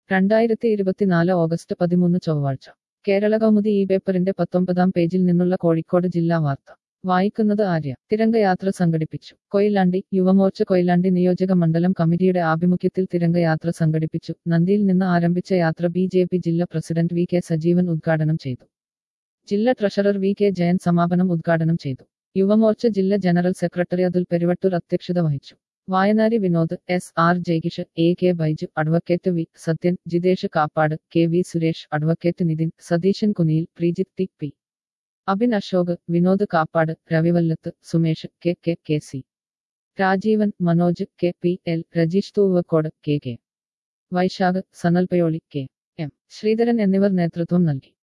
രണ്ടായിരത്തി ഇരുപത്തിനാല് ഓഗസ്റ്റ് പതിമൂന്ന് ചൊവ്വാഴ്ച കേരള കൗമുദി ഈ പേപ്പറിന്റെ പത്തൊമ്പതാം പേജിൽ നിന്നുള്ള കോഴിക്കോട് ജില്ലാ വാർത്ത വായിക്കുന്നത് ആര്യ തിരംഗയാത്ര സംഘടിപ്പിച്ചു കൊയിലാണ്ടി യുവമോർച്ച കൊയിലാണ്ടി നിയോജക മണ്ഡലം കമ്മിറ്റിയുടെ ആഭിമുഖ്യത്തിൽ തിരംഗയാത്ര സംഘടിപ്പിച്ചു നന്ദിയിൽ നിന്ന് ആരംഭിച്ച യാത്ര ബി ജെ പി ജില്ലാ പ്രസിഡന്റ് വി കെ സജീവൻ ഉദ്ഘാടനം ചെയ്തു ജില്ലാ ട്രഷറർ വി കെ ജയൻ സമാപനം ഉദ്ഘാടനം ചെയ്തു യുവമോർച്ച ജില്ലാ ജനറൽ സെക്രട്ടറി അതുൽ പെരുവട്ടൂർ അധ്യക്ഷത വഹിച്ചു Vayanari Vinod S R Jayakish A K Baiju advocate V Sathyan Jithesh Kappad K V Suresh advocate Nithin Satheesan Kuniyil Preejith T P Abin Ashok Vinod Kappad Ravivallath Sumesh K K K C Rajeevan Manoj K P L Rajeesh Thoovakkode K K Vaishakh Sanalpayyoli K M Sreedharan എന്നിവർ നേതൃത്വം നൽകി